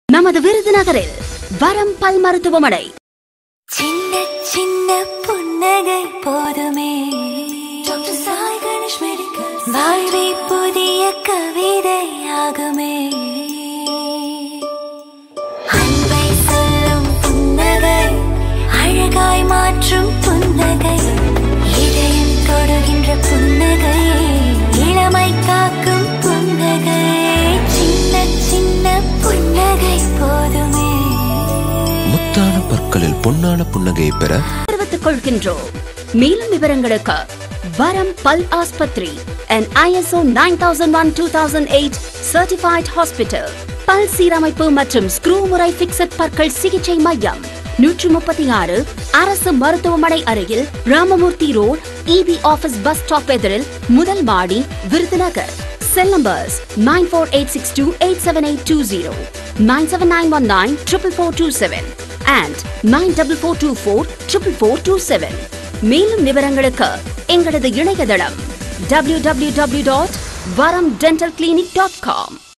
நமது விருதுநகரில் வரம் பல் மருத்துவமனை சின்ன சின்ன புன்னகை போதுமே டாக்டர் சாய் கணேஷ் மெடிக்கல் வாழ்வே புதிய கவிதையாகுமே அன்பை சொல்லும் புன்னகை அழகாய் மாற்றும் புன்னகை இதயம் தொடுகின்ற புன்னகை இளமை காக்கும் புன்னகை சின்ன சின்ன புன்னகை போதுமே முத்தான பற்களில் பொன்னான புன்னகையை பெற தெரிவித்துக் கொள்கின்றோம் மேலும் விவரங்களுக்கு வரம் பல் ஆஸ்பத்ரி and ISO nine thousand one two thousand eight certified hospital பல் சீரமைப்பு மற்றும் ஸ்க்ரூ முறை பிக்சட் பற்கள் சிகிச்சை மையம் நூற்று முப்பத்தி ஆறு அரசு மருத்துவமனை அருகில் Ramamoorthy road EB office bus stop எதிரில் முதல் மாடி Virudhunagar cell numbers nine four eight six two eight seven eight two zero nine seven nine one nine triple four two seven and nine double four two four triple four two seven மேலும் விவரங்களுக்கு எங்களது இணையதளம் W W W dot Varam dental clinic dot com